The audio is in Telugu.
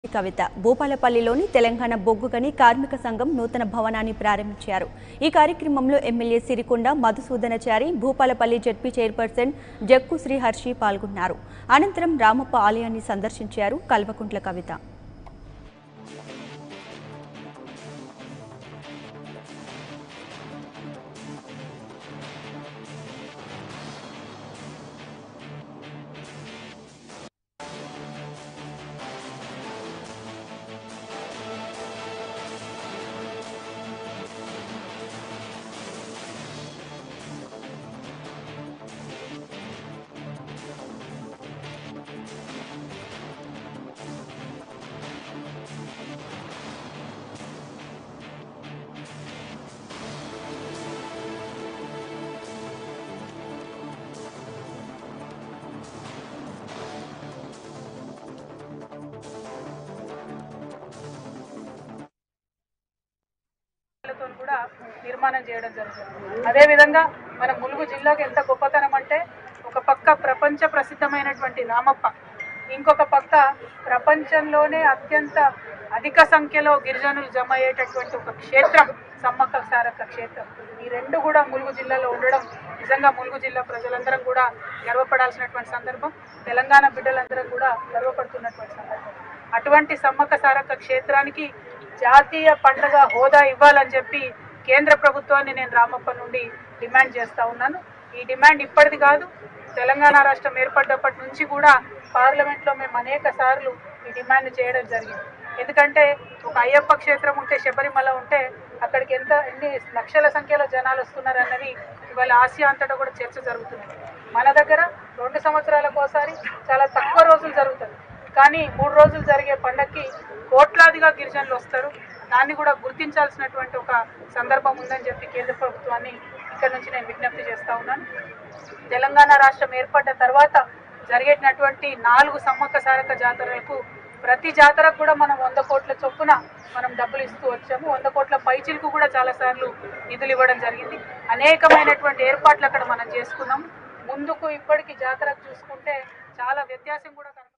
కవిత భూపాలపల్లిలోని తెలంగాణ బొగ్గుగని కార్మిక సంఘం నూతన భవనాన్ని ప్రారంభించారు ఈ కార్యక్రమంలో MLA Sirikonda Madhusudanachari Bhupalpally ZP chairperson Jakku Sriharshi పాల్గొన్నారు అనంతరం రామప్ప ఆలయాన్ని సందర్శించారు కల్వకుంట్ల కవిత తో కూడా నిర్మాణం చేయడం జరుగుతుంది అదేవిధంగా మన ములుగు జిల్లాకు ఎంత గొప్పతనం అంటే ఒక పక్క ప్రపంచ ప్రసిద్ధమైనటువంటి రామప్ప ఇంకొక పక్క ప్రపంచంలోనే అత్యంత అధిక సంఖ్యలో గిరిజనులు జమ అయ్యేటటువంటి ఒక క్షేత్రం సమ్మక్క సారక్క క్షేత్రం ఈ రెండు కూడా ములుగు జిల్లాలో ఉండడం నిజంగా ములుగు జిల్లా ప్రజలందరం కూడా గర్వపడాల్సినటువంటి సందర్భం తెలంగాణ బిడ్డలందరం కూడా గర్వపడుతున్నటువంటి సందర్భం అటువంటి సమ్మక్క సారక్క క్షేత్రానికి జాతీయ పండుగ హోదా ఇవ్వాలని చెప్పి కేంద్ర ప్రభుత్వాన్ని నేను రామప్ప నుండి డిమాండ్ చేస్తా ఉన్నాను ఈ డిమాండ్ ఇప్పటిది కాదు తెలంగాణ రాష్ట్రం ఏర్పడ్డప్పటి నుంచి కూడా పార్లమెంట్లో మేము అనేక సార్లు ఈ డిమాండ్ చేయడం జరిగింది ఎందుకంటే ఒక అయ్యప్ప క్షేత్రం ఉంటే శబరిమల ఉంటే అక్కడికి ఎంత ఎన్ని లక్షల సంఖ్యలో జనాలు వస్తున్నారు అన్నది ఇవాళ ఆసియా అంతటా కూడా చర్చ జరుగుతుంది మన దగ్గర రెండు సంవత్సరాలకు ఒకసారి చాలా తక్కువ రోజులు జరుగుతుంది కానీ మూడు రోజులు జరిగే పండక్కి కోట్లాదిగా గిరిజనులు వస్తారు దాన్ని కూడా గుర్తించాల్సినటువంటి ఒక సందర్భం ఉందని చెప్పి కేంద్ర ప్రభుత్వాన్ని ఇక్కడ నుంచి నేను విజ్ఞప్తి చేస్తా ఉన్నాను తెలంగాణ రాష్ట్రం ఏర్పడ్డ తర్వాత జరిగేటటువంటి నాలుగు సమ్మక్క సారక జాతరలకు ప్రతి జాతరకు కూడా మనం వంద కోట్ల చొప్పున మనం డబ్బులు ఇస్తూ వచ్చాము వంద కోట్ల పైచిలకు కూడా చాలాసార్లు నిధులు ఇవ్వడం జరిగింది అనేకమైనటువంటి ఏర్పాట్లు అక్కడ మనం చేసుకున్నాం ముందుకు ఇప్పటికి జాతరకు చూసుకుంటే చాలా వ్యత్యాసం కూడా కనబడుతుంది